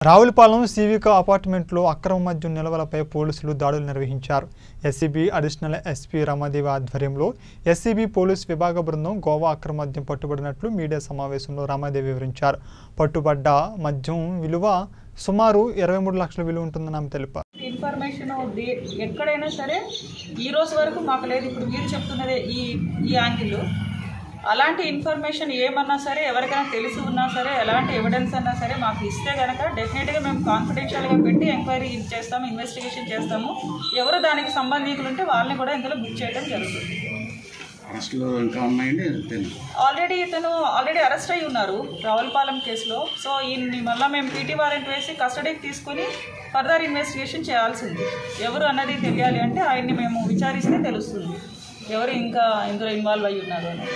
రావులపాలెం సివిక అపార్ట్మెంట్లో అక్రమ మద్యం నిల్వలపై పోలీసులు దాడులు నిర్వహించారు ఎస్సీబీ అడిషనల్ ఎస్పీ రమాదేవి ఆధ్వర్యంలో ఎస్సీబీ పోలీస్ విభాగ బృందం గోవా అక్రమ మద్యం పట్టుబడినట్లు మీడియా సమావేశంలో రమాదేవి వివరించారు పట్టుబడ్డ మద్యం విలువ సుమారు ఇరవై మూడు లక్షల విలువ ఉంటుందని ఆమె తెలిపారు ఇన్ఫర్మేషన్ దే- ఎక్కడైనా సరే ఈ రోజు వరకు మాకు లేదు ఇప్పుడు మీరు చెప్తున్నదే ఈ ఈ యాంగిల్ అలాంటి ఇన్ఫర్మేషన్ ఏమన్నా సరే ఎవరికైనా తెలిసి ఉన్నా సరే ఎలాంటి ఎవిడెన్స్ అన్నా సరే మాకు ఇస్తే కనుక డెఫినెట్గా మేము కాన్ఫిడెన్షియల్గా పెట్టి ఎంక్వైరీ చేస్తాము ఇన్వెస్టిగేషన్ చేస్తాము ఎవరు దానికి సంబంధికులు ఉంటే వాళ్ళని కూడా ఇందులో బుక్ చేయడం జరుగుతుంది అరెస్టులు ఇంకా ఉన్నాయండి తెలియదు ఆల్రెడీ ఇతను ఆల్రెడీ అరెస్ట్ అయి ఉన్నారు రావులపాలెం కేసులో సో ఈయన్ని మళ్ళీ మేము పీటీ వారెంట్ వేసి కస్టడీకి తీసుకొని ఫర్దర్ ఇన్వెస్టిగేషన్ చేయాల్సింది ఎవరు అన్నది తెలియాలి అంటే ఆయన్ని మేము విచారిస్తే తెలుస్తుంది ఎవరు ఇంకా ఇందులో ఇన్వాల్వ్ అయి ఉన్నారు అనేది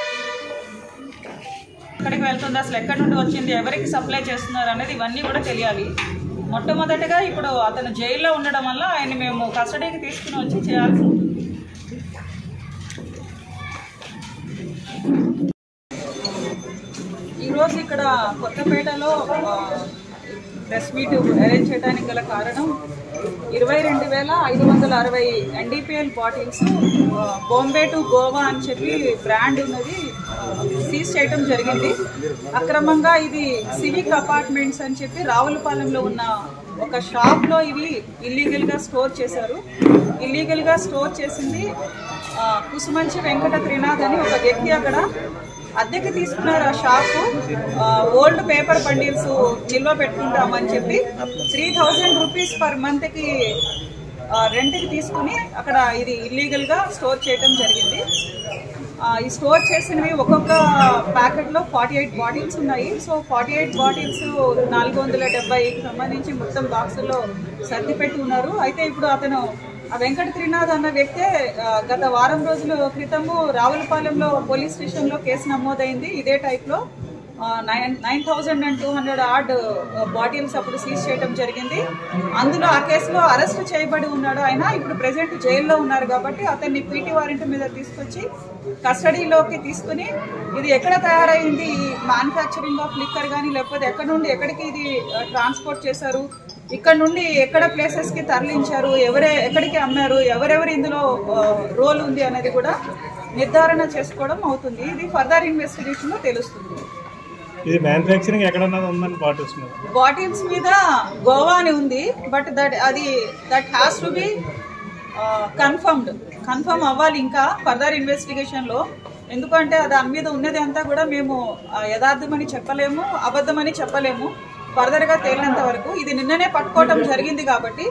ఎక్కడికి వెళ్తుంది అసలు ఎక్కడి నుండి వచ్చింది ఎవరికి సప్లై చేస్తున్నారు అనేది ఇవన్నీ కూడా తెలియాలి మొట్టమొదటిగా ఇప్పుడు అతను జైల్లో ఉండడం వల్ల ఆయన్ని మేము కస్టడీకి తీసుకుని వచ్చి చేయాల్సి ఉంటుంది ఈరోజు ఇక్కడ కొత్తపేటలో ప్రెస్ మీట్ అరేంజ్ చేయడానికి గల కారణం ఇరవై రెండు వేల ఐదు వందల అరవై NDPL bottles Bombay to Goa అని చెప్పి బ్రాండ్ ఉన్నది సీజ్ చేయడం జరిగింది అక్రమంగా ఇది సివిక్ అపార్ట్మెంట్స్ అని చెప్పి రావులపాలెంలో ఉన్న ఒక షాప్లో ఇవి ఇల్లీగల్గా స్టోర్ చేశారు ఇల్లీగల్గా స్టోర్ చేసింది ఆ, కుసుమంచి వెంకట త్రినాథ్ అని ఒక వ్యక్తి అక్కడ అద్దెకి తీసుకున్నారు ఆ షాపు ఆ, ఓల్డ్ పేపర్ బండిల్స్ నిల్వ పెట్టుకుంటామని చెప్పి త్రీ థౌజండ్ రూపీస్ పర్ మంత్కి ఆ, రెంట్కి తీసుకుని అక్కడ ఇది ఇల్లీగల్గా స్టోర్ చేయడం జరిగింది ఆ, ఈ స్టోర్ చేసినవి ఒక్కొక్క ప్యాకెట్లో ఫార్టీ ఎయిట్ బాటిల్స్ ఉన్నాయి సో ఫార్టీ ఎయిట్ బాటిల్స్ నాలుగు వందల డెబ్బైకి సంబంధించి మొత్తం బాక్సుల్లో సర్ది పెట్టి ఉన్నారు అయితే ఇప్పుడు అతను ఆ వెంకట త్రినాథ్ అన్న వ్యక్తే ఆ, గత వారం రోజుల క్రితము రావులపాలెంలో పోలీస్ స్టేషన్లో కేసు నమోదైంది ఇదే టైప్లో nine nine thousand and two hundred odd bottles అప్పుడు సీజ్ చేయడం జరిగింది అందులో ఆ కేసులో అరెస్ట్ చేయబడి ఉన్నాడు ఆయన ఇప్పుడు ప్రెసెంట్ జైల్లో ఉన్నారు కాబట్టి అతన్ని పీటీ వారెంట్ మీద తీసుకొచ్చి కస్టడీలోకి తీసుకుని ఇది ఎక్కడ తయారైంది ఈ మ్యానుఫ్యాక్చరింగ్ ఆఫ్ లిక్కర్ కానీ లేకపోతే ఎక్కడ నుండి ఎక్కడికి ఇది ట్రాన్స్పోర్ట్ చేశారు ఇక్కడ నుండి ఎక్కడ ప్లేసెస్ కి తరలించారు ఎవరే ఎక్కడికి అమ్మారు ఎవరెవరు ఇందులో రోల్ ఉంది అనేది కూడా నిర్ధారణ చేసుకోవడం అవుతుంది ఇది ఫర్దర్ ఇన్వెస్టిగేషన్ లో తెలుస్తుంది ఇది మ్యానుఫ్యాక్చరింగ్ ఎక్కడన్నా ఉందని బాటిల్స్ మీద బాటిల్స్ మీద గోవా అని ఉంది బట్ దట్ అది that has to be confirmed confirm అవ్వాలి ఇంకా ఫర్దర్ ఇన్వెస్టిగేషన్ లో ఎందుకంటే దాని మీద ఉన్నది అంతా కూడా మేము ఆ, యథార్థమని చెప్పలేము అబద్ధమని చెప్పలేము ఫర్దర్ గా తేలినంత వరకు ఇది నిన్ననే పట్టుకోవటం జరిగింది కాబట్టి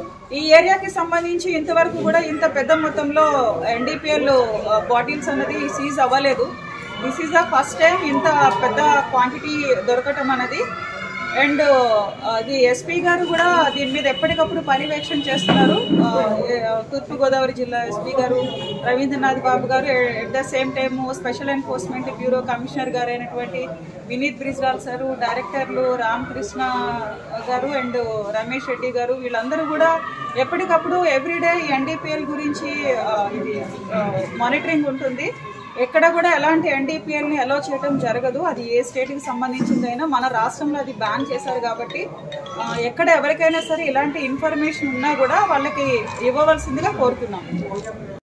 ఈ ఏరియాకి సంబంధించి ఇంతవరకు కూడా ఇంత పెద్ద మొత్తంలో ఎన్డీపీఎల్ బాటిల్స్ అన్నది సీజ్ అవ్వలేదు this is the first time ఇంత పెద్ద క్వాంటిటీ దొరకటం అనేది అండ్ అది ఎస్పీ గారు కూడా దీని మీద ఎప్పటికప్పుడు పర్యవేక్షణ చేస్తున్నారు ఆ, ఏ- తూర్పుగోదావరి జిల్లా ఎస్పీ గారు Ravindranath Babu garu at the same time special enforcement bureau commissioner garu అయినటువంటి వినీత్ బ్రిజ్లాల్ సారు డైరెక్టర్లు రామకృష్ణ గారు అండ్ రమేష్ రెడ్డి గారు వీళ్ళందరూ కూడా ఎప్పటికప్పుడు ఎవ్రీడే ఎన్డీపీఎల్ గురించి ఆ, ఇది మానిటరింగ్ ఉంటుంది ఎక్కడ కూడా ఎలాంటి ఎన్డీపీఎల్ని అలో చేయడం జరగదు అది ఏ స్టేట్కి సంబంధించిందైనా మన రాష్ట్రంలో అది బ్యాన్ చేశారు కాబట్టి ఆ, ఎక్కడ ఎవరికైనా సరే ఇలాంటి ఇన్ఫర్మేషన్ ఉన్నా కూడా వాళ్ళకి ఇవ్వవలసిందిగా కోరుతున్నాం